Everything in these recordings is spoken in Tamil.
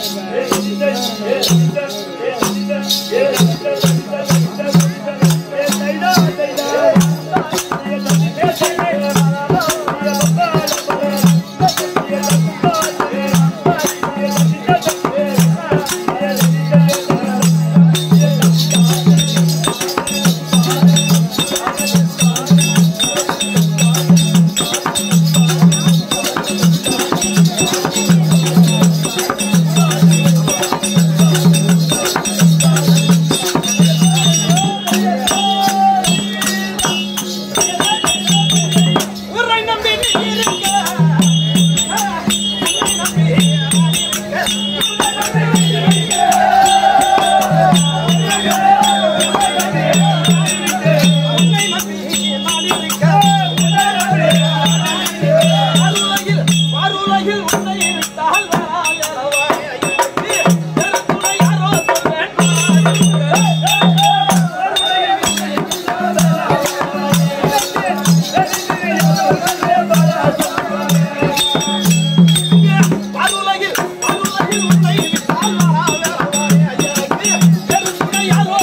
உரை நம்பி நீ இருக்க உரை நம்பி உன்னை நம்பி நான் இருக்க அருளையில் மறுலையில் உன்னை விட்டால் வராதவாய் துணை யாரோ சொல்வேன் அருளையில் அருளையில் உன்னை விட்டால் வராதவாய் எனக்கு துணை யாரோ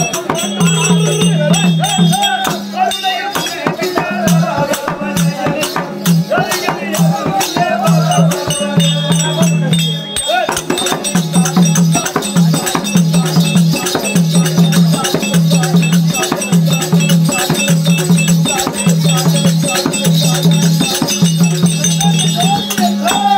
ஆ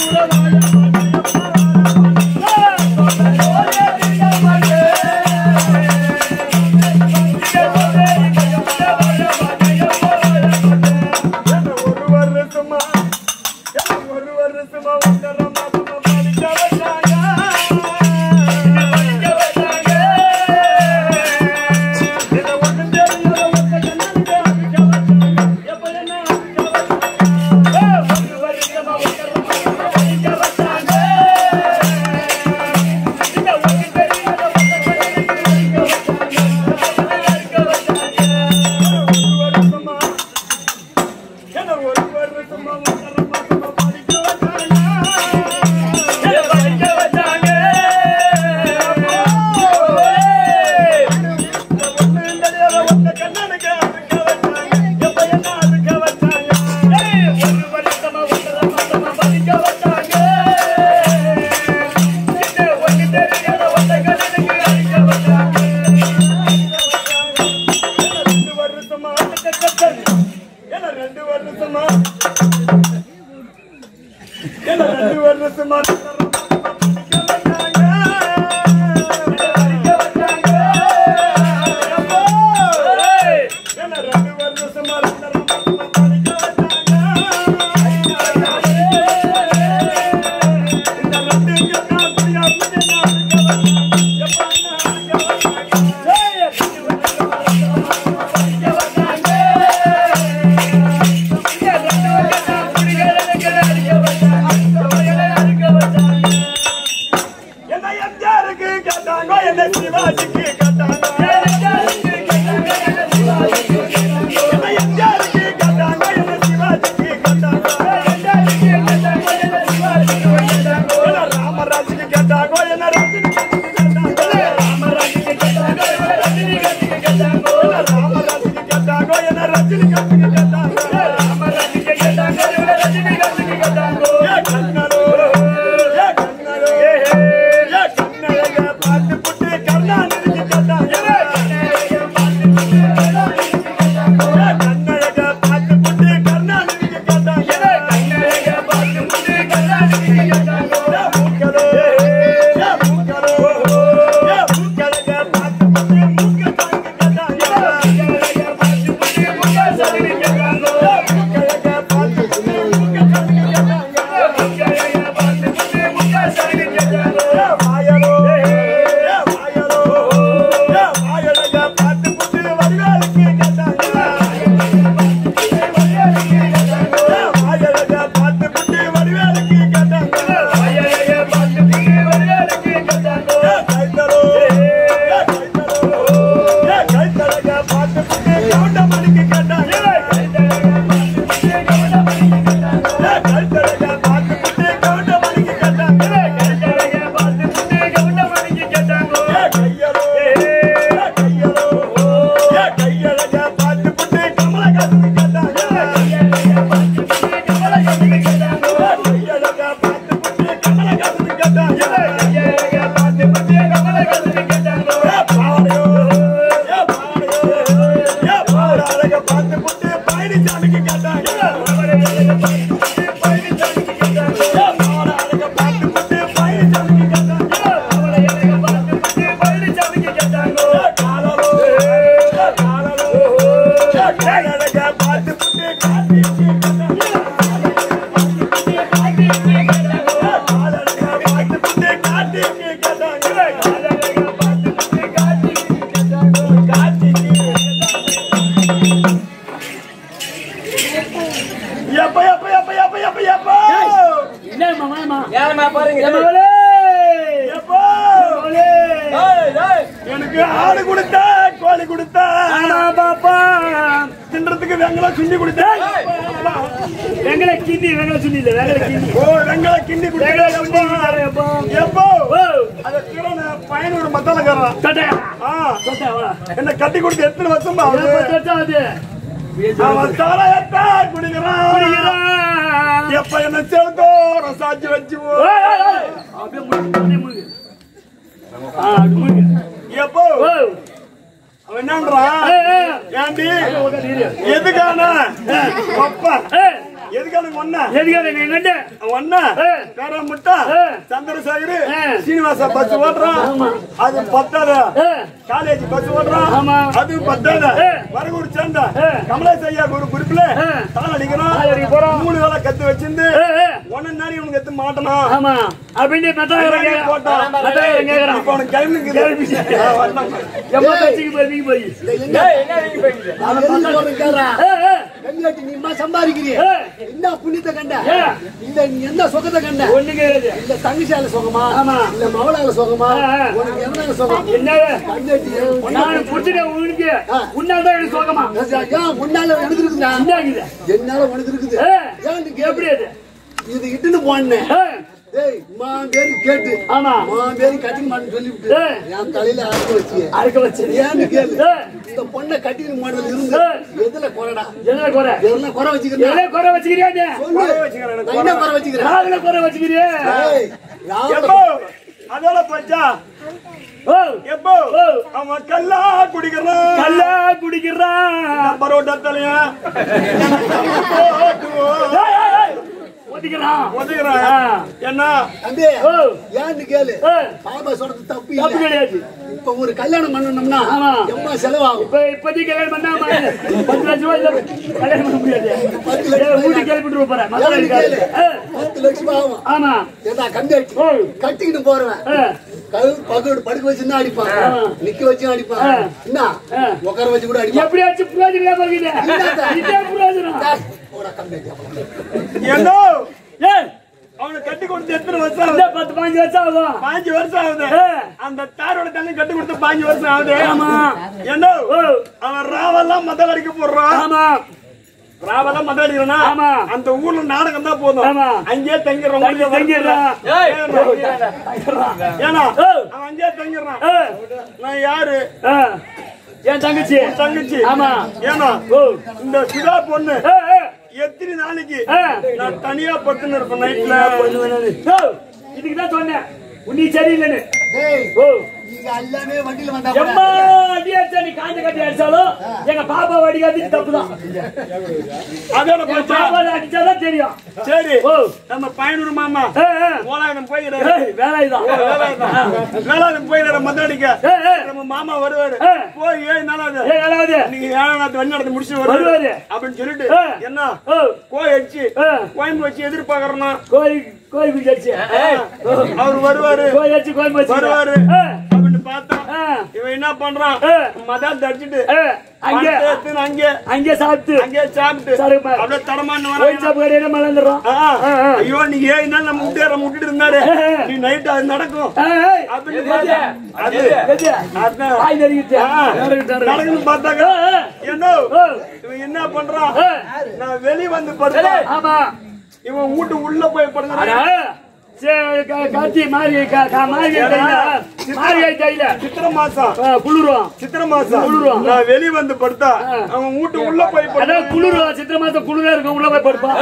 ஒரு வருஷமா ஒரு வருஷமா ஒன்றரை மாசமா படிக்க வச்சாங்க படிக்க வச்சாங்க என்ன ஒண்ணும் தெரியாத ஒத்த கண்ணனுக்கு அடிக்க வச்சாங்க எப்ப என்ன அடிக்க வச்சாங்க ஒரு வருஷமா ஒன்றரை மாசமா படிக்க வச்சாங்க என்ன ஒண்ணும் தெரியாத ஒத்த கண்ணனுக்கு அடிக்க வச்சாங்க ஒரு வருஷமா என்ன ஒரு வருஷமா ஒன்றரை மாசமா படிக்க வச்சாங்க. என்ன படிக்க வச்சாங்க. இந்த ஒண்ணும் தெரியாத ஒத்த கண்ணனுக்கு அறுக்க வச்சாங்க. எப்ப என்ன அறுக்க வச்சாங்க? ஏய், ஒரு வருஷமா ஒன்றரை மாசமா படிக்க வச்சாங்க. என்ன ஒண்ணும் தெரியாத ஒத்த கண்ணனுக்கு அறுக்க வச்சாங்க. என்ன ரெண்டு வருஷமா என்ன ரெண்டு வருஷமா என்ன ரெண்டு வருஷமா படிக்க வச்சாங்க. படிக்க வச்சாங்க. ஏய், என்ன ரெண்டு வருஷமா ரெண்டரை மாசமா படிக்க வச்சாங்க. இந்த ரெண்டு கண்ணாடி அப்படி நான் அடிக்க வச்சாங்க. எப்ப என்ன அடிக்க வச்சாங்க? ஏய், ரெண்டு வருஷமா படிக்க வச்சாங்க. என்ன எம்ஜிஆருக்கு கேட்டாங்க என்ன சிவாஜிக்கு கேட்டாங்க என்ன எம்ஜிஆருக்கு கேட்டாங்க என்ன சிவாஜிக்கு கேட்டாங்க என்ன ராமராஜுக்கு கேட்டாங்க என்ன ரஜினிகாந்துக்கு கேட்டாங்க ராமராஜுக்கு கேட்டாங்க என்ன ரஜினிகாந்துக்கு கேட்டாங்க என்ன ராமராஜுக்கு கேட்டாங்க என்ன ரஜினிகாந்துக்கு கேட்டாங்க ராமராஜுக்கு கேட்டாங்க என்ன ரஜினிகாந்துக்கு கேட்டாங்க ஏ கண்ணரோ ஏ கண்ணரோ ஏ ஏ கண்ணழக பார்த்து புட்டு கருணாநிதிக்கு கேட்டாங்க ஏ கண்ணழக பார்த்து புட்டு கருணாநிதிக்கு கேட்டாங்க ஏ கண்ணழக பார்த்து புட்டு கருணாநிதிக்கு கேட்டாங்க ஏ மூக்கரோ ஏ மூக்கரோ ஏ மூக்கழக பார்த்து புட்டு மூக்கசாமிக்கு கேட்டாங்க ஏ மூக்கழக பார்த்து புட்டு மூக்கசாமிக்கு கேட்டாங்க ஏ மூக்கழக பார்த்து புட்டு மூக்கசாமிக்கு கேட்டாங்க ஏ மூக்கழக பார்த்து புட்டு மூக்கசாமிக்கு கேட்டாங்க ஏ வாயலோ ஏ வாயலோ ஏ வாயலக பார்த்து புட்டு வடிவேலுக்கு கேட்டாங்க வாயலக பார்த்து புட்டு வடிவேலுக்கு கேட்டாங்க வாயலக பார்த்து புட்டு வடிவேலுக்கு கேட்டாங்க ஏ கைத்தலோ ஏ கைத்தலோ ஏ கைத்தலக பார்த்து புட்டு கவுண்டமணிக்கு கேட்டாங்க ஏ கைத்தலக பார்த்து புட்டு கவுண்டமணிக்கு கேட்டாங்க ஏ கைத்தலக பார்த்து புட்டு கவுண்டமணிக்கு கேட்டாங்க ஏ கையலோ ஏ கையலோ ஏ கையலக பார்த்து புட்டு கமலஹாசனுக்கு கேட்டாங்க ஏ கையலக பார்த்து புட்டு கமலஹாசனுக்கு கேட்டாங்க ஏ கையலக பார்த்து புட்டு கமலஹாசனுக்கு கேட்டாங்க ஏ கையலக பார்த்து புட்டு கமலஹாசனுக்கு கேட்டாங்க ஏ பாவடையோ ஏ பாவடையோ ஏ பாவடையோ பார்த்து புட்டு பழனிசாமிக்கு கேட்டாங்க ஏ பாவடையோ பார்த்து புட்டு பழனிசாமிக்கு கேட்டாங்க ஏ பாவடையோ பார்த்து புட்டு பழனிசாமிக்கு கேட்டாங்க ஏ பாவடையோ பார்த்து புட்டு பழனிசாமிக்கு கேட்டாங்க ஏ காலலோ ஏ காலலோ ஏ காலலோ பார்த்து புட்டு கார்த்திக்கு கேட்டாங்க ஏ கார்த்திக்கு கேட்டாங்க ஏ காலலோ பார்த்து புட்டு கார்த்திக்கு கேட்டாங்க ஏ காலலோ பார்த்து புட்டு கார்த்திக்கு கேட்டாங்க கார்த்திக்கு எப்ப எப்ப எப்ப எப்ப எப்ப எப்ப ஏன்மா பாருங்க எப்போ எனக்கு ஆடு கொடுத்த கோழி கொடுத்த பாப்பா தின்றதுக்கு வெங்கலம் சுண்டி கொடுத்த வெங்கல கிண்டி வெங்கல சுண்ணி இல்ல வெங்கல கிண்டி ஓ வெங்கல கிண்டி கொடுத்த எப்போ அத திறன பையனோட மத்தாலக்காரன் தொட்டா ஆ, தொட்டா வா என்ன கட்டி கொடுத்து எத்தனை வருஷம் எப்ப ஆகுது தொட்டா அது அவன் சாராயத்தா குடிக்கிறான் எப்ப என்ன செவத்தோட சாட்சி வச்சு ஏய், ஏய், ஏய். அப்படியே முழுங்கு, அப்படியே முழுங்கு. ஆ, அப்படி முழுங்கு. எப்போ ஓ, அவன் என்னன்றான் ஏய், ஏய். ஏண்டி உட்காரு, இரு. எதுக்கான அப்பா ஏய், எதுக்காக ஒன்னா எதுக்காக நீ கண்டு ஒன்னா ஆ. பேர முட்டா ஆ. சந்திரசேகர் ஆ. சீனிவாச பஸ் ஓடுறான் ஆமா. அது பத்தாத ஆ. காலேஜ் பஸ் ஓடுறான் ஆமா. அது பத்தாத ஆ. வரகூர் சேர்ந்த ஆ. கமலேஷ் ஐயா ஒரு குறிப்பில ஆ. தாள் அடிக்கிறான் தாள் அடிக்க போறோம். மூணு வேலை கத்து வச்சிருந்து ஏ, ஏ. ஒன்னு நாள் இவனுக்கு எத்து மாட்டணும் ஆமா அப்படின்னு மெத்தகாரன் கேக்குறான் போட்டான். மெத்தகாரன் கேக்குறான் இப்ப அவனுக்கு கிளம்பி இருக்குது. ஆ, வரணும். எம்மா கட்சிக்கு போய் நீங்க போய் ஏ, ஏ, நீமா சம்பாதிக்கிறீ ஏ. என்ன புண்ணியத்தை கண்ட ஏ. இல்ல நீ என்ன சுகத்தை கண்ட ஒண்ணு கேக்குது இல்ல தங்கச்சியால சுகமா ஆமா. இல்ல மவளால சுகமா ஆ, ஆ. உனக்கு எவனால சுகம் என்ன கண்ணாட்டி நான் புடிச்சிட்டேன் உனக்கு ஆ. உன்னால தான் எனக்கு சோகமா ஏன் உன்னால உனக்கு இருக்குதா இந்தாக்குது என்னால உனக்கு இருக்குது ஏ, ஏன் நீ எப்படி கேப்படி அது இது இட்டுன்னு போனேன் ஏ, டேய் மா பேரு கேட்டு ஆமா மா பேரு கட்டிக்க மாட்டேன்னு சொல்லிவிட்டு ஏ. என் தலையில அறுக்க வச்சிய அறுக்க வச்சு ஏன்னு கேளு ஏ. இந்த பொண்ணை கட்டின்னு மாடல் இருந்து ஏ. எதுல குறைடா என்ன குறை எதுல குறை வச்சுக்கிறேன் எதை குறை வச்சுக்கிறியா நீ சொல்லு நான் என்ன குறை வச்சுக்கிறேன் காதுல குறை வச்சுக்கிறியா ஏய், நான் எப்போ அதோட பச்சா ஓ எப்போ ஓ. அவன் கல்லா குடிக்கிறான் கல்லா குடிக்கிறான் பரோட்டா தலையா ஏய், ஏய், ஏய். ஒதுக்கிறான் ஒதுக்குறான் ஆ. என்ன தம்பி ஓ ஏன்னு கேளு ஏ, பாபா சொல்றது தப்பு தப்பு இல்ல கிடையாது இப்ப ஒரு கல்யாணம் பண்ணணும்னா ஆமா. எம்மா செலவாகும் இப்ப இப்போதைக்கு கல்யாணம் பண்ணாம பத்து லட்ச ரூபாய் இல்ல கல்யாணம் பண்ண முடியாது பத்து லட்ச ஏய், வீட்டுக்கு கிளப்பிட்டு போறேன் மதுரை ஏன்னு இருக்காது கேளு ஏ, பத்து லட்சம் ஆகும் ஆமா ஏதா கம்மியாச்சு ஓ கட்டிக்கிட்டு போறவன் ஏ, கல் பகோடு படுக்க வச்சுன்னா அடிப்பான் ஆ. நிக்க வச்சும் அடிப்பான் ஆ. என்ன ஆ. உட்கார வச்சு கூட அடிப்பான் எப்படியாச்சும் பிரயோஜனம் இருக்குது இதே பிரயோஜனம் டேய், போடா கம்மியாச்சு என்ன ஏய், அவனுக்கு கட்டி கொடுத்து எத்தனை வருஷம் இந்த ஆகுது பத்து பாஞ்சு வருஷம் ஆகும் பாஞ்சு வருஷம் ஆகுது ஏ, அந்த தாரோட தண்ணி கட்டி கொடுத்து பாஞ்சு வருஷம் ஆகுது ஆமா. என்ன ஓ அவன் ராவெல்லாம் மதல் அடிக்க போடுறான் ஆமா ராவெல்லாம் மதல் அடிக்கிறானா ஆமா. அந்த ஊர்ல நாடகம் தான் போதும் ஆமா. அங்கேயே தங்கிடுறோம் தங்கி தங்கிடுறான் ஏன்னா ஓ. அவன் அங்கேயே தங்கிடுறான் ஏ, நான் யாரு ஏ, என் தங்கச்சி தங்கச்சி ஆமா. ஏன்னா ஓ இந்த சுதா பொண்ணு ஏ, ஏ, எத்தனை நாளைக்கு ஏ. நான் தனியா பட்டுன்னு இருப்பேன் நைட்ல ஓ, இதுக்கு தான் சொன்னேன் உன்னி சரியில்லைன்னு டேய் ஓ நீங்க எல்லாமே வண்டியில வந்தா கூட எம்மா அடி அடிச்சா நீ காஞ்ச கட்டி அடிச்சாலும் எங்க பாப்பா அடிக்காது தப்புதான் அதோட எங்க போச்சா பாப்பா அடிச்சாதான் தெரியும் சரி ஓ நம்ம பயனூர் மாமா ஏ, ஏ, ஓலாயம் போயிடுறாரு ஏய், வேலாயுதம் வேளாண் போயிடுற மத்தடிக்க ஏ, ஏ, நம்ம மாமா வருவாரு ஏ. போய் ஏழு நாளாவது ஏய், வேலாயுது நீங்க ஏழாம் நாள் வண்டி நடந்து முடிச்சு வருவாரு. வருவாரு அப்படின்னு சொல்லிட்டு ஏ. என்ன ஓ கோய் அடிச்சு ஏ, கோயம்பு வச்சு எதிர்பார்க்கறோம் கோழி கோழி குஞ்சு அடிச்சு அவர் வருவாரு கோழி அடிச்சு கோழி வச்சு வருவாரு அப்படின்னு பார்த்தோம் இவன் என்ன பண்றான் ஏ. மதால் தடிச்சிட்டு அங்கே பணத்தை எடுத்துன்னு அங்கே அங்கே சாப்பிட்டு அங்கே சாப்பிட்டு சரி, பா. அப்படியே தடமான்னு கோழி வரான் சாப்பு கடையில மலர்ந்துடுறோம் ஆ. ஐயோ நீ ஏழு நாள் நம்ம விட்டு விட்டுட்டு இருந்தாரு நீ நைட் அது நடக்கும் அப்படின்னு பார்த்தா, அது அதான். வாய் நெருங்கிட்டு ஆ. நெருங்கிட்டாரு. நடக்குன்னு பார்த்தாக்க ஏ, ஏ, என்ன ஓ, இவன் என்ன பண்றான் ஏ, நான் வெளிய வந்து படுத்தேன் ஆமா இவன் வீட்டு உள்ள போய் படுக்கிறான் அட, சரி, க- கார்த்தி மாறி க- க- மாறி கையில மாறி கையில சித்திரை மாசம் குளிரும் சித்திரை மாசம் குளிரும். நான் வெளிய வந்து படுத்தா அவன் வீட்டு உள்ள போய் அதான் படுத்தான் குளிரும் சித்திர மாசம் குளிரா இருக்கும் உள்ள போய் படுப்பா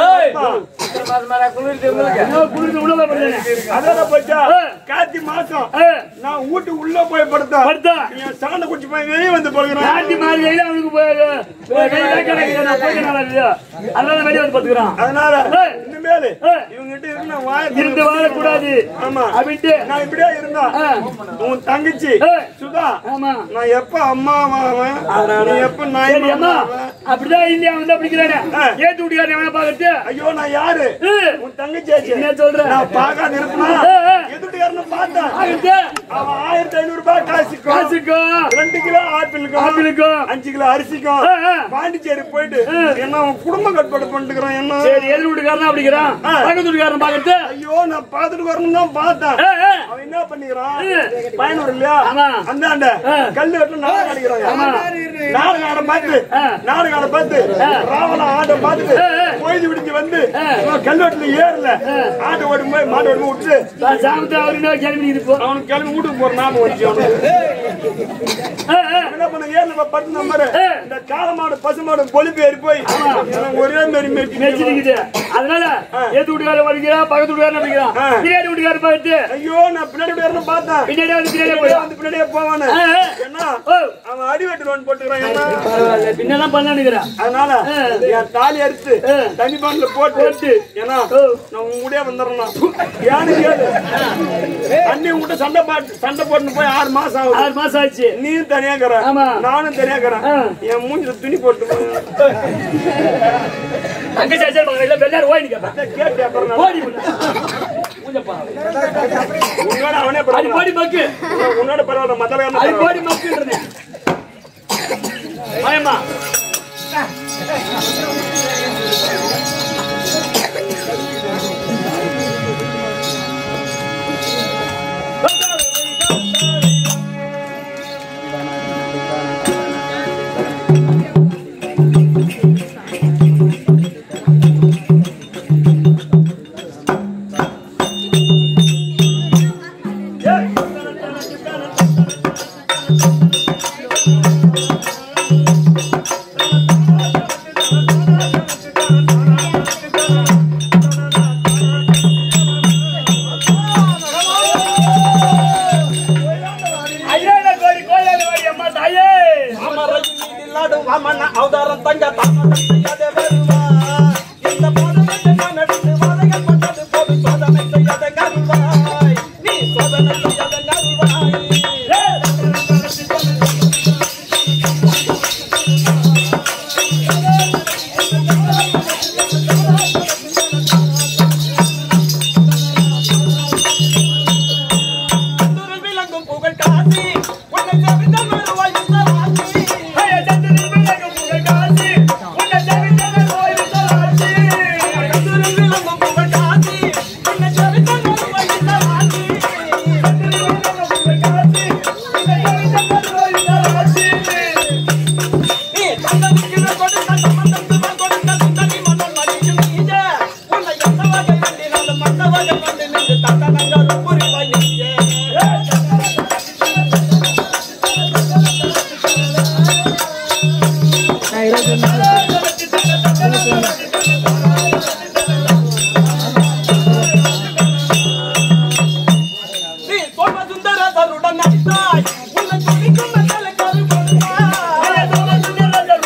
ஏதோ குளிர்ந்து உள்ள போய் படுத்தேன் அதோட போச்சா ஏ. கார்த்தி மாசம் ஏ, நான் வீட்டு உள்ள போய் படுத்தா படுத்தா என் சாண குச்சி போய் வெளிய வந்து படுக்கிறான் கார்த்தி மாறி கையில அவனுக்கு போய் கையில கிடைக்கிற நான் போய் நல்லா இல்லையா அதனால வெளியே வந்து படுத்துக்கிறான் அதனால ஏ. இனிமேலு ஏ. இவங்கிட்ட இருந்து நான் வாய இருந்து வாழக்கூடாது ஆமா அப்படின்ட்டு நான் இப்படியே இருந்தா ஆ. உன் தங்கச்சி ஏ. சுதா ஆமா நான் எப்ப அம்மா ஆவேன் நீ எப்ப நாய் சரி அம்மா ஆவேன் அப்படிதான் இல்லையா வந்து அப்படிங்கிறானே ஆ. ஏத்து விட்டுக்காரன் எவனா பாக்குறது ஐயோ நான் யாரு ஏ, உன் தங்கச்சி என்ன சொல்ற நான் பார்க்காத இருப்பனா ஏ, ஏ. எதுட்டுக்காரன்னு பார்த்தேன் பாக்குறது அவன் ஆயிரத்தி ஐநூறு ரூபாய் காசுக்கும் காசுக்கும் ரெண்டு கிலோ ஆப்பிளுக்கும் ஆப்பிளுக்கும் அஞ்சு கிலோ அரிசிக்கும் ஆ, ஆ. பாண்டிச்சேரி போயிட்டு என்ன அவன் குடும்பம் கட்டுப்பாடு பண்ணிட்டுக்கிறான் என்ன சரி எதிர் வீட்டுக்காரன் அப்படிங்கிறான் ஆ. பக்கத்து வீட்டுக்காரன் பாக்குறது ஐயோ நான் பாத்துட்டு வரணும் தான் பார்த்தேன் ஏ, ஏ, அவன் என்ன பண்ணிக்கிறான் ஏ. பயனூர் இல்லையா ஆமா. அந்தாண்ட ஆ. கல்லு வெட்டு நாடகம் அடிக்கிறாங்க ஆமா. நாடகம் ஆட பார்த்து ஆ. நாடகம் ஆட பார்த்து ராவண ஆட பார்த்துட்டு ஆ, ஆ. பொய்து விடிஞ்சு வந்து ஆ. இவன் கல்வெட்டுல ஏறல ஆட்டை ஓடும் போய் மாட்டை ஓடும் விட்டு நான் சாமத்தை அவருக்கு என்ன கேள்வி இது போ அவனுக்கு கிளம்பி வீட்டுக்கு போற ஞாபகம் வந்துச்சு அவனுக்கு ஆ, ஆ. என்ன பண்ண ஏர்ல பத்து நம்பர் ஆ. இந்த காலமாடு பசுமாடு பொலிப்பு ஏறி போய் எனக்கு ஒரே மாதிரி மெரிச்சு மெச்சிருக்குது அதனால ஏத்து வீட்டுக்காரர் வலிக்கிறான் பக்கத்து வீட்டுக்காரர் நம்பிக்கிறான் ஆ. பின்னாடி வீட்டுக்காரர் பார்த்து ஐயோ நான் பின்னாடி பேர்னு பார்த்தேன் பின்னாடி வந்து பின்னாடியே பின்னாடியே போயிடும் வந்து பின்னாடியே போவானு ஆ, ஆ. ஏன்னா ஓ அவன் அடி வெட்டு லோன் போட்டுக்கிறான் ஏன்னா பரவாயில்ல பின்னெல்லாம் பண்ணானுங்கிறான் அதனால என் தாலி அறுத்து ஆ. தண்ணி பாட்டில போட்டு போட்டு. ஏன்னா ஓ. நான் உங்க கூடயே வந்துடுறேன் ஏன்னு கேளு அண்ணி உங்ககிட்ட சண்டை பாட்டு சண்டை போட்டு போய் ஆறு மாசம் ஆகுது ஆறு மாசம் ஆச்சு நீயும் தனியா இருக்கிற ஆமா. நானும் தனியா இருக்கிறேன் ஆ. என் மூஞ்சில துணி போட்டு அங்க சேச்சல் பக்கம் இல்ல வெள்ளாரு ஓடி கேப்ப கேட்டு அப்புறம் நான் ஓடி மூஞ்சப்பா உன்னோட அவனே அது பரவாயில்ல போடி மக்கு உன்னோட பரவாயில்ல அது மத்தல போடி மக்குன்றது பயமா ஐயா கோடி கோயிலாடு வாடி அம்மா தாயே அமரையின் மீதிலாடும் வாமன அவதாரம் தங்க தாமதம் செய்யாதே வருவா. இந்த பாதகத்தை நான் எடுத்து வாதைகள் பட்டது போது சோதனை செய்யாதே கருவாய். நீ சோதனை செய்யாதே கருவாய். அந்தூரில் விளங்கும் புகழ் காசி உன்னை செவித்த வருவாய் இந்த ராசி. ஐயா சந்திரன் பிள்ளைக்கு புகழ் காசி உன்னை செவித்தவர் கோயில் தராசி அந்தூரில் விளங்கும் புகழ் காசி உன்னை செவித்த வருவாய் இந்த ராசி. நீ தந்தனிக்கிற கொடுத்த சம்பந்தத்துவம் கொடுத்த சுந்தரி மன்னன் மதிக்கும் நீயே. உன்னை எந்த வகை வேண்டினாலும் அந்த வகை வந்து நின்று தந்தனங்கரும் புரிவாய் நீயே. நீ சோமசுந்தரருடன் நடித்தாய். உன்னை துடிக்கும் மக்களை கரு கொடுத்தாய்.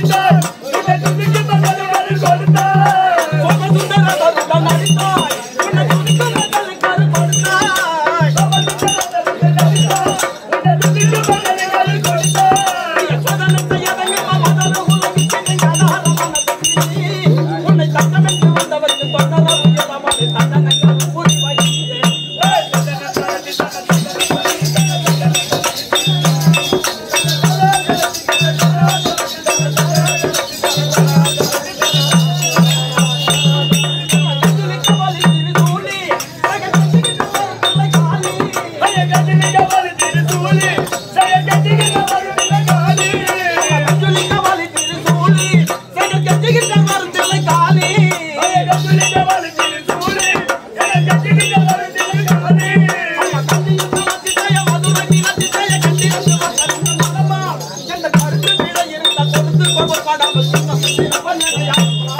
சோமசுந்தரருடன் நடித்தாய். உன்னை துடிக்கும் மக்களை கரு கொடுத்தாய். நீ சோதனை செய்யாதே மமதன உலகிற்கு ஞானாரமான தகுதி. உன்னை தத்தமென்று வந்தவருக்கு தொண்டரவு இல்லாமல் தந்தனங்கரும் புரிவாய் நீயே. துளிக்கவலி திருசூலி, சகஜத்திற்கு வருத்தலை காலி. துளிக்கவலி திருசூலி, சகஜத்திற்கு வருத்தலை காலி. ஐயா, கண்டியிருந்து வந்திதய, மதுரை நிலத்திதய, கண்டியிருந்து வந்தறிந்த மனமா. எந்த கருத்து விட இருந்த கொடுத்து கொடு படாமல் சுத்தம் சிறப்பன் நிலையாகும்.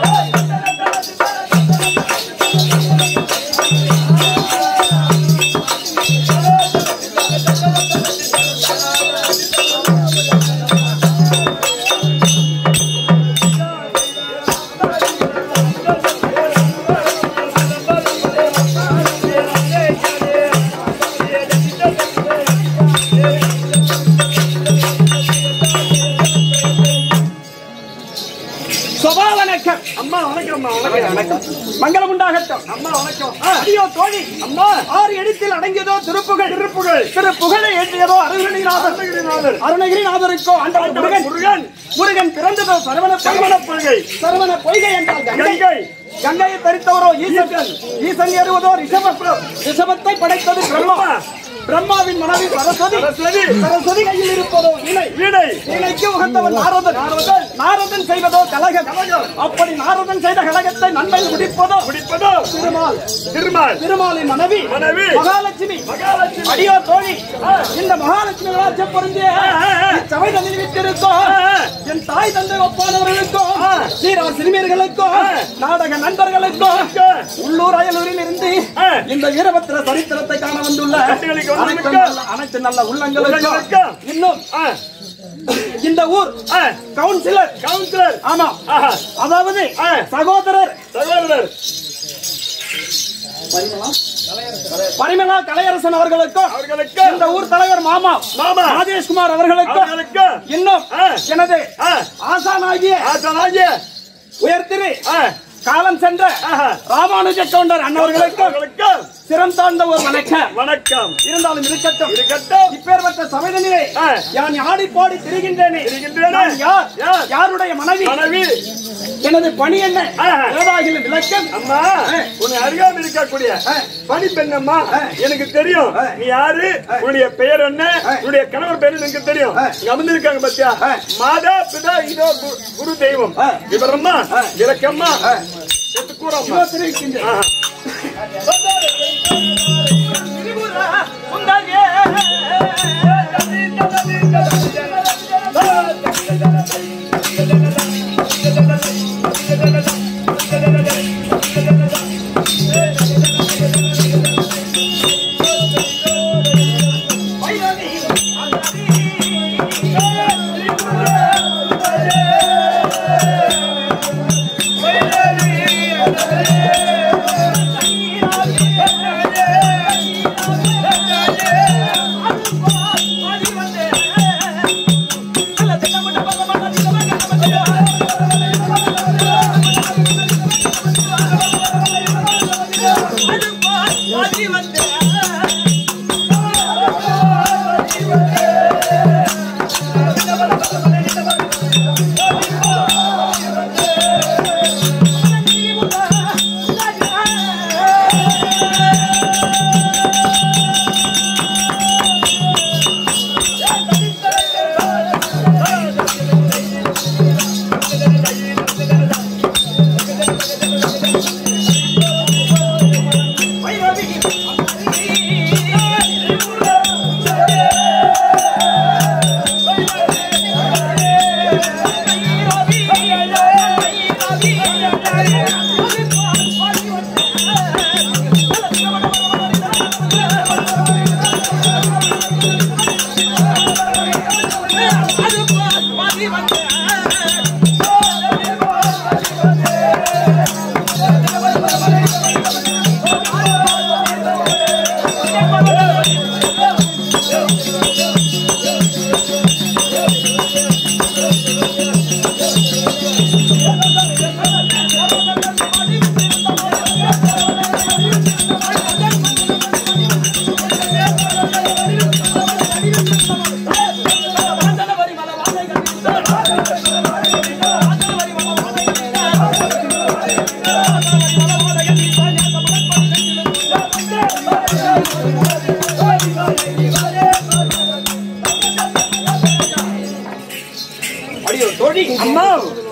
சபா வணக்கம் அம்மா வணக்கம் அம்மா வணக்கம் வணக்கம் மங்களம் உண்டாகட்டும் அம்மா வணக்கம் அடியோ தோழி அம்மா ஆறு எழுத்தில் அடங்கியதோ திருப்புகழ் திருப்புகழ் திருப்புகழை ஏற்றியதோ அருணகிரிநாதர் அருணகிரிநாதர். அருணகிரிநாதருக்கோ ஆண்டவன் முருகன் முருகன் முருகன் பிறந்ததோ சரவண சரவண பொய்கை சரவண பொய்கை என்றால் கங்கை கங்கை கங்கையை தரித்தவரோ ஈசன் ஈசன் ஏறுவதோ ரிஷப ரிஷபத்தை படைத்தது பிரம்மா பிரம்மா பிரம்மாவின் மனைவி சரஸ்வதி சரஸ்வதி. சரஸ்வதி கையில் இருப்பதோ இணை வீணை இணைக்கு உகந்தவன் நாரதன் நாரதன் செய்வதோ கலகம் அப்படி நாரதன் செய்த கலகத்தை நன்மையில் முடிப்பதோ பிடிப்பதோ திருமால் திருமால் திருமாலின் மனைவி மனைவி. மகாலட்சுமி மகாலட்சுமி. அடியோ தோழி இந்த மகாலட்சுமி விளாட்சம் பொருந்திய சபை தந்தை விட்டிருக்கோம் என் தாய் தந்தை ஒப்பானவர்களுக்கும் சீரா சிறுமியர்களுக்கும் நாடக நண்பர்களுக்கும் உள்ளூர் அயலூரில் இருந்து இந்த வீரபத்திர சரித்திரத்தை காண வந்துள்ள கட்டுகளுக்கு வந்து அனைத்து மிக்க. நல்ல- அனைத்து நல்ல உள்ளங்களுக்கும் உள்ளங்களுக்கும். இன்னும் ஆ, இந்த ஊர் ஆ, கவுன்சிலர் கவுன்சிலர் ஆமா ஆஹா, அதாவது ஆ. சகோதரர் சகோதரர் பரிமளா கலையரசன் அவர்களுக்கும் அவர்களுக்கு இந்த ஊர் தலைவர் மாமா மாமா. ராஜேஷ்குமார் அவர்களுக்கும் அவர்களுக்கு இன்னும் ஆ. எனது ஆ, ஆசானாகிய ஆசனாகிய உயர்திரு ஆ, காலம் சென்ற ஆஹா. ராமானுஜ கவுண்டர் அண்ணவர்களுக்கும் அவர்களுக்கு சிரம் தாழ்ந்த ஒரு வணக்கம் வணக்கம் இருந்தாலும் இருக்கட்டும் இருக்கட்டும் இப்பேற்பட்ட சபைதனிலே ஆ. யான் ஆடி பாடி திரிகின்றேனே திரிகின்றேனே. நான் யார் யார்? யாருடைய மனைவி மனைவி எனது பணி என்ன ஆஹா. ஏதாகிலும் விளக்கம் அம்மா உன்னை அருகாமல் இருக்கக்கூடிய ஆ. பணி பெண்ணம்மா ஆ. எனக்கு தெரியும் ஆ. நீ யாரு உன்னுடைய பெயர் என்ன ஆ. உன்னுடைய கணவர் பேர் எனக்கு தெரியும் ஆ. இங்க அமர்ந்திருக்காங்க பத்தியா ஆ. மாதா பிதா இதோ கு- குரு தெய்வம் ஆ. விவரம்மா ஆ. விளக்கம்மா ஆ. எடுத்து கூறம்மா இதோ தெரிவிக்கின்றேன் ஆஹா. அடியோ தோழி அம்மா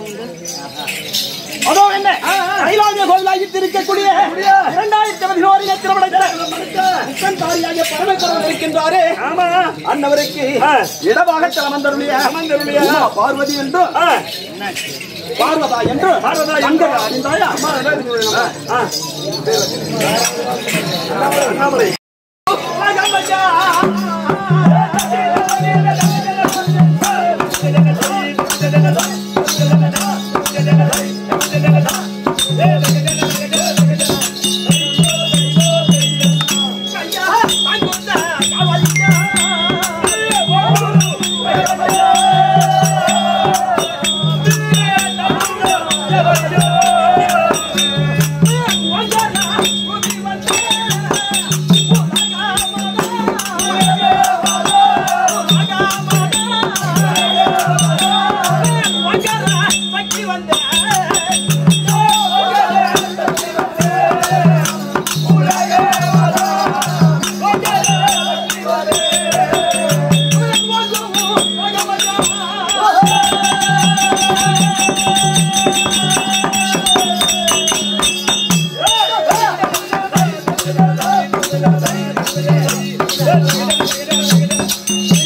அதோ என்ன கைலாய கோவிலாகி இருக்கக்கூடிய இரண்டாயிரத்தி பதினோரிலே திருமணத்தை முக்கன் தாரியாகிய பரமேஸ்வரன் இருக்கின்றாரே ஆமா அன்னவருக்கு ஆ. இடமாக தலமந்தருடைய தலமந்தருளிய. உமா பார்வதி என்றும் ஆ, பார்வதா என்றும் பார்வதா அங்க என்றும். அறிந்தாயா ஆ. அண்ணாமலை வந்த ஏய்